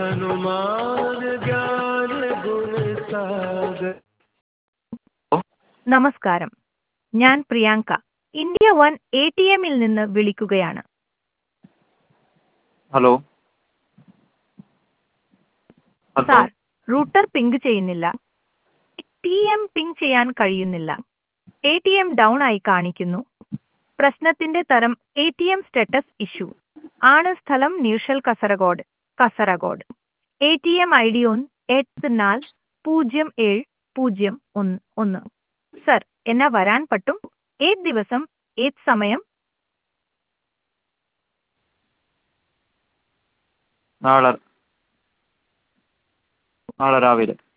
हनुमान ज्ञान गुण सागर നമസ്കാരം ഞാൻ Priyanka India one A T എമ്മിൽ നിന്ന് വിളിക്കുകയാണ് hello hello sir router ping ചെയ്യുന്നില്ല ടി എം പിങ് ചെയ്യാൻ കഴിയുന്നില്ല എ ടി എം ഡൗൺ ആയി കാണിക്കുന്നു പ്രശ്നത്തിന്റെ തരം A T M status issue ആണ് സ്ഥലം ന്യൂഷൽ Kasaragod Kasaragod A T M I D ഒന്ന് എട്ട് നാല് പൂജ്യം ഏഴ് പൂജ്യം ഒന്ന് ഒന്ന് സർ എന്നാ വരാൻ പറ്റും ഏത് ദിവസം ഏത് സമയം നാളെ നാളെ രാവിലെ